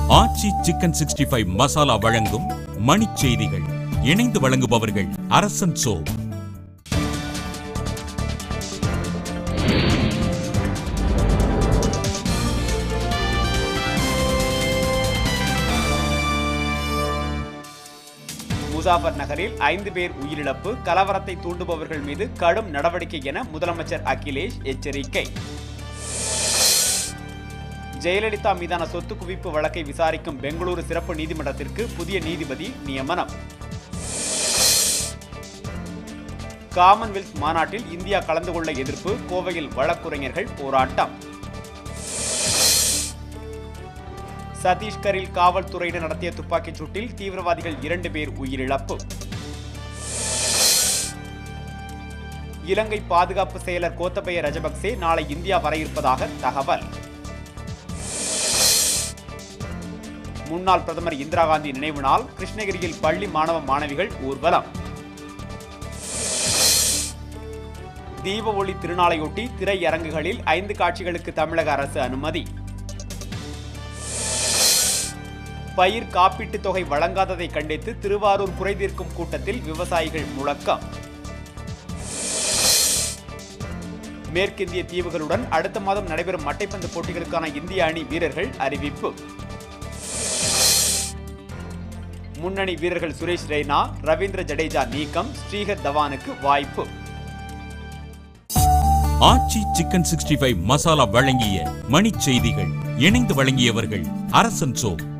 ஆச்சி chicken sixty five masala வழங்கும் மணிச் செய்திகள் இணைந்து வழங்குபவர்கள் அரசன் சோ முசாஃபர் நகரில் ஐந்து பேர் உயிரிழப்பு கலவரத்தை தூண்டுபவர்கள் மீது கடும் நடவடிக்கை என முதலமைச்சர் அகிலேஷ் எச்சரிக்கை ஜெயலலிதா மீதான சொத்து குவிப்பு வழக்கை விசாரிக்கும் பெங்களூரு சிறப்பு நீதிமன்றத்திற்கு புதிய நீதிபதி நியமனம் காமன்வெல்த் மாநாட்டில் இந்தியா கலந்து கொள்ள எதிர்ப்பு கோவையில் வழக்குரைஞர்கள் போராட்டம் சத்தீஸ்கரில் காவல்துறையினர் நடத்திய துப்பாக்கிச் சூட்டில் தீவிரவாதிகள் இரண்டு பேர் உயிரிழப்பு இலங்கை பாதுகாப்பு செயலர் கோத்தபய ரஜபக்சே நாளை இந்தியா வர இருப்பதாக தகவல் முன்னாள் பிரதமர் இந்திரா காந்தி நினைவு நாள் கிருஷ்ணகிரியில் பள்ளி மாணவ மாணவிகள் ஊர்வலம் தீப ஒளி திருநாளையொட்டி திரையரங்குகளில் ஐந்து காட்சிகளுக்கு தமிழக அரசு அனுமதி பயிர் காப்பீட்டுத் தொகை வழங்காததை கண்டித்து திருவாரூர் குறைதீர்க்கும் கூட்டத்தில் விவசாயிகள் முழக்கம் மேற்கிந்திய தீவுகளுடன் அடுத்த மாதம் நடைபெறும் மட்டைப்பந்து போட்டிகளுக்கான இந்திய அணி வீரர்கள் அறிவிப்பு முன்னணி வீரர்கள் சுரேஷ் ரெய்னா ரவீந்திர ஜடேஜா நீக்கம் ஸ்ரீகர் தவானுக்கு வாய்ப்பு Aachi chicken sixty five masala வழங்கிய மணிச் செய்திகள் இணைந்து வழங்கியவர்கள் அரசன் சோ